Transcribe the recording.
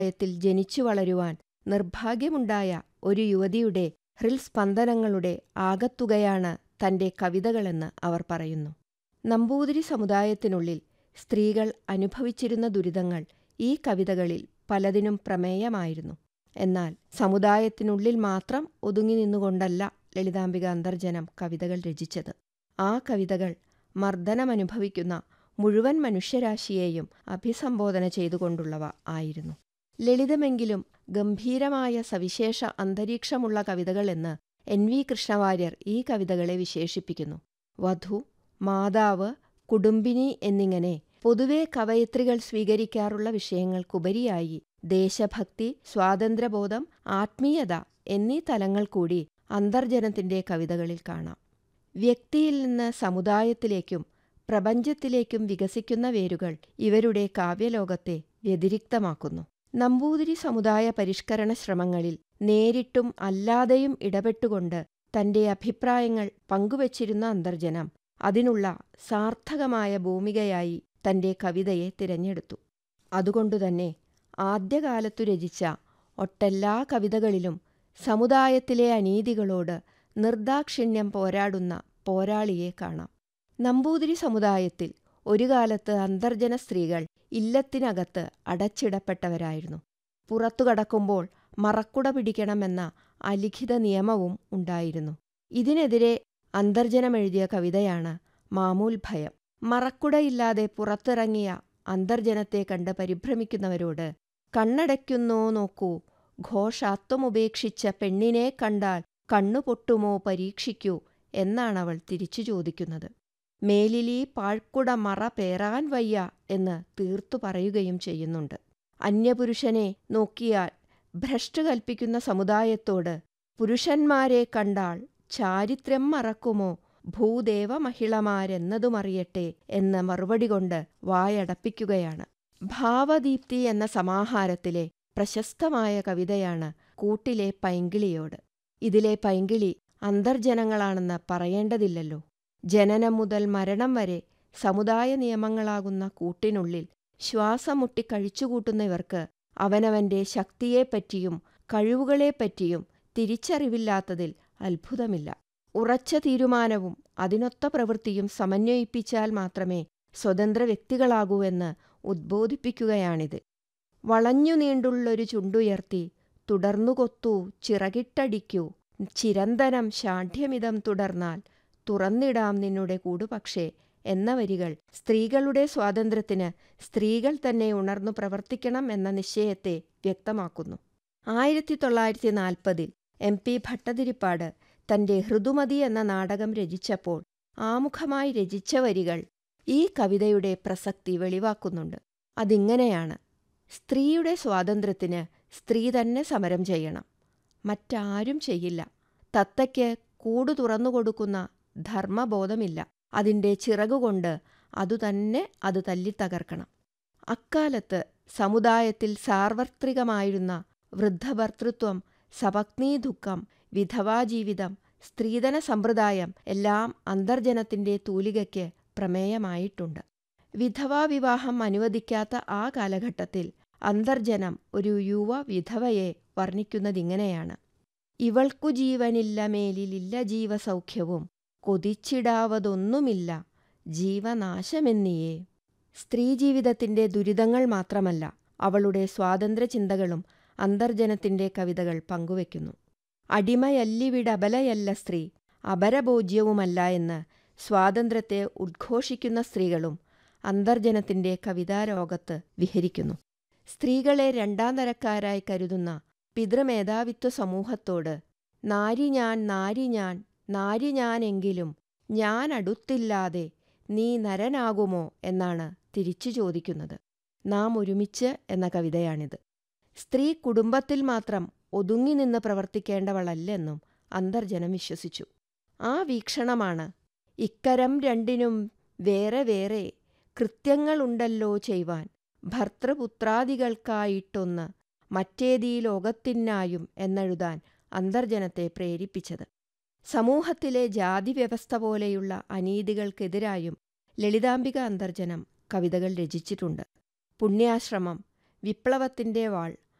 യത്തിൽ ജനിച്ചു വളരുവാൻ നിർഭാഗ്യമുണ്ടായ ഒരു യുവതിയുടെ ഹൃൽസ്പന്ദനങ്ങളുടെ ആകത്തുകയാണ് തന്റെ കവിതകളെന്ന് അവർ പറയുന്നു നമ്പൂതിരി സമുദായത്തിനുള്ളിൽ സ്ത്രീകൾ അനുഭവിച്ചിരുന്ന ദുരിതങ്ങൾ ഈ കവിതകളിൽ പലതിനും പ്രമേയമായിരുന്നു എന്നാൽ സമുദായത്തിനുള്ളിൽ മാത്രം ഒതുങ്ങി നിന്നുകൊണ്ടല്ല ലളിതാംബിക അന്തർജനം കവിതകൾ രചിച്ചത് ആ കവിതകൾ മർദ്ദനമനുഭവിക്കുന്ന മുഴുവൻ മനുഷ്യരാശിയെയും അഭിസംബോധന ചെയ്തുകൊണ്ടുള്ളവ ആയിരുന്നു ലളിതമെങ്കിലും ഗംഭീരമായ സവിശേഷ അന്തരീക്ഷമുള്ള കവിതകളെന്ന് എൻ വി കൃഷ്ണവാര്യർ ഈ കവിതകളെ വിശേഷിപ്പിക്കുന്നു വധു മാതാവ് കുടുംബിനി എന്നിങ്ങനെ പൊതുവെ കവയത്രികൾ സ്വീകരിക്കാറുള്ള വിഷയങ്ങൾക്കുപരിയായി ദേശഭക്തി സ്വാതന്ത്ര്യബോധം ആത്മീയത എന്നീ തലങ്ങൾ കൂടി അന്തർജനത്തിന്റെ കവിതകളിൽ കാണാം വ്യക്തിയിൽ നിന്ന് സമുദായത്തിലേക്കും പ്രപഞ്ചത്തിലേക്കും വികസിക്കുന്ന വേരുകൾ ഇവരുടെ കാവ്യലോകത്തെ വ്യതിരിക്തമാക്കുന്നു നമ്പൂതിരി സമുദായ പരിഷ്കരണ ശ്രമങ്ങളിൽ നേരിട്ടും അല്ലാതെയും ഇടപെട്ടുകൊണ്ട് തന്റെ അഭിപ്രായങ്ങൾ പങ്കുവച്ചിരുന്ന അന്തർജനം അതിനുള്ള സാർത്ഥകമായ ഭൂമികയായി തന്റെ കവിതയെ തിരഞ്ഞെടുത്തു അതുകൊണ്ടുതന്നെ ആദ്യകാലത്തു രചിച്ച ഒട്ടെല്ലാ കവിതകളിലും സമുദായത്തിലെ അനീതികളോട് നിർദാക്ഷിണ്യം പോരാടുന്ന പോരാളിയെ കാണാം നമ്പൂതിരി സമുദായത്തിൽ ഒരു കാലത്ത് അന്തർജന സ്ത്രീകൾ ഇല്ലത്തിനകത്ത് അടച്ചിടപ്പെട്ടവരായിരുന്നു പുറത്തു കടക്കുമ്പോൾ മറക്കുട പിടിക്കണമെന്ന അലിഖിത നിയമവും ഉണ്ടായിരുന്നു ഇതിനെതിരെ അന്തർജനമെഴുതിയ കവിതയാണ് മാമൂൽ ഭയം മറക്കുടയില്ലാതെ പുറത്തിറങ്ങിയ അന്തർജനത്തെ കണ്ട് പരിഭ്രമിക്കുന്നവരോട് കണ്ണടയ്ക്കുന്നോ നോക്കൂ ഘോഷാത്വമുപേക്ഷിച്ച പെണ്ണിനെ കണ്ടാൽ കണ്ണുപൊട്ടുമോ പരീക്ഷിക്കൂ എന്നാണവൾ തിരിച്ചു ചോദിക്കുന്നത് മേലിലീ പാഴ്ക്കുട മറ പേറാൻ വയ്യ എന്ന് തീർത്തു പറയുകയും ചെയ്യുന്നുണ്ട് അന്യപുരുഷനെ നോക്കിയാൽ ഭ്രഷ്ട് കൽപ്പിക്കുന്ന സമുദായത്തോട് പുരുഷന്മാരെ കണ്ടാൽ ചാരിത്രം മറക്കുമോ ഭൂദേവ മഹിളമാരെന്നതുമറിയട്ടെ എന്ന മറുപടി കൊണ്ട് വായടപ്പിക്കുകയാണ് ഭാവദീപ്തി എന്ന സമാഹാരത്തിലെ പ്രശസ്തമായ കവിതയാണ് കൂട്ടിലെ പൈങ്കിളിയോട് ഇതിലെ പൈങ്കിളി അന്തർജനങ്ങളാണെന്ന് പറയേണ്ടതില്ലല്ലോ ജനനം മുതൽ മരണം വരെ സമുദായ നിയമങ്ങളാകുന്ന കൂട്ടിനുള്ളിൽ ശ്വാസം മുട്ടി കഴിച്ചുകൂട്ടുന്ന ഇവർക്ക് അവനവന്റെ ശക്തിയെപ്പറ്റിയും കഴിവുകളെപ്പറ്റിയും തിരിച്ചറിവില്ലാത്തതിൽ അത്ഭുതമില്ല ഉറച്ച തീരുമാനവും അതിനൊത്ത പ്രവൃത്തിയും സമന്വയിപ്പിച്ചാൽ മാത്രമേ സ്വതന്ത്ര വ്യക്തികളാകൂ എന്ന് ഉദ്ബോധിപ്പിക്കുകയാണിത് വളഞ്ഞു നീണ്ടുള്ളൊരു ചുണ്ടുയർത്തി തുടർന്നു കൊത്തൂ ചിറകിട്ടടിക്കൂ ചിരന്തനം ഷാഠ്യമിതം തുടർന്നാൽ തുറന്നിടാം നിന്നുടെ കൂടുപക്ഷേ എന്ന വരികൾ സ്ത്രീകളുടെ സ്വാതന്ത്ര്യത്തിന് സ്ത്രീകൾ തന്നെ ഉണർന്നു പ്രവർത്തിക്കണം എന്ന നിശ്ചയത്തെ വ്യക്തമാക്കുന്നു ആയിരത്തി തൊള്ളായിരത്തി നാൽപ്പതിൽ എം പി ഭട്ടതിരിപ്പാട് തന്റെ ഹൃദുമതി എന്ന നാടകം രചിച്ചപ്പോൾ ആമുഖമായി രചിച്ച വരികൾ ഈ കവിതയുടെ പ്രസക്തി വെളിവാക്കുന്നുണ്ട് അതിങ്ങനെയാണ് സ്ത്രീയുടെ സ്വാതന്ത്ര്യത്തിന് സ്ത്രീ തന്നെ സമരം ചെയ്യണം മറ്റാരും ചെയ്യില്ല തത്തയ്ക്ക് കൂട് തുറന്നുകൊടുക്കുന്ന ധർമ്മബോധമില്ല അതിൻ്റെ ചിറകുകൊണ്ട് അതുതന്നെ അത് തല്ലിത്തകർക്കണം അക്കാലത്ത് സമുദായത്തിൽ സാർവത്രികമായിരുന്ന വൃദ്ധഭർത്തൃത്വം സപത്നീദുഃഖം വിധവാജീവിതം സ്ത്രീധന സമ്പ്രദായം എല്ലാം അന്തർജനത്തിന്റെ തൂലികയ്ക്ക് പ്രമേയമായിട്ടുണ്ട് വിധവാ വിവാഹം അനുവദിക്കാത്ത ആ കാലഘട്ടത്തിൽ അന്തർജനം ഒരു യുവ വിധവയെ വർണ്ണിക്കുന്നതിങ്ങനെയാണ് ഇവൾക്കു ജീവനില്ല മേലിലില്ല ജീവസൗഖ്യവും കൊതിച്ചിടാവതൊന്നുമില്ല ജീവനാശമെന്നിയേ സ്ത്രീജീവിതത്തിന്റെ ദുരിതങ്ങൾ മാത്രമല്ല അവളുടെ സ്വാതന്ത്ര്യ ചിന്തകളും അന്തർജനത്തിന്റെ കവിതകൾ പങ്കുവെക്കുന്നു അടിമയല്ലിവിടബലയല്ല സ്ത്രീ അപരഭോജ്യവുമല്ല എന്ന് സ്വാതന്ത്ര്യത്തെ ഉദ്ഘോഷിക്കുന്ന സ്ത്രീകളും അന്തർജനത്തിന്റെ കവിതാരോഗത്ത് വിഹരിക്കുന്നു സ്ത്രീകളെ രണ്ടാം തരക്കാരായി കരുതുന്ന പിതൃമേധാവിത്വ സമൂഹത്തോട് നാരി ഞാൻ നാരി ഞാൻ നാരി ഞാനെങ്കിലും ഞാൻ അടുത്തില്ലാതെ നീ നരനാകുമോ എന്നാണ് തിരിച്ചു ചോദിക്കുന്നത് നാം ഒരുമിച്ച് എന്ന കവിതയാണിത് സ്ത്രീ കുടുംബത്തിൽ മാത്രം ഒതുങ്ങി നിന്ന് പ്രവർത്തിക്കേണ്ടവളല്ലെന്നും അന്തർജനം വിശ്വസിച്ചു ആ വീക്ഷണമാണ് ഇക്കരം രണ്ടിനും വേറെ വേറെ കൃത്യങ്ങളുണ്ടല്ലോ ചെയ്യുവാൻ ഭർത്തൃപുത്രാദികൾക്കായിട്ടൊന്ന് മറ്റേതീ ലോകത്തിനായും എന്നെഴുതാൻ അന്തർജനത്തെ പ്രേരിപ്പിച്ചത് സമൂഹത്തിലെ ജാതി വ്യവസ്ഥ പോലെയുള്ള അനീതികൾക്കെതിരായും ലളിതാംബിക അന്തർജനം കവിതകൾ രചിച്ചിട്ടുണ്ട് പുണ്യാശ്രമം വിപ്ലവത്തിന്റെ വാൾ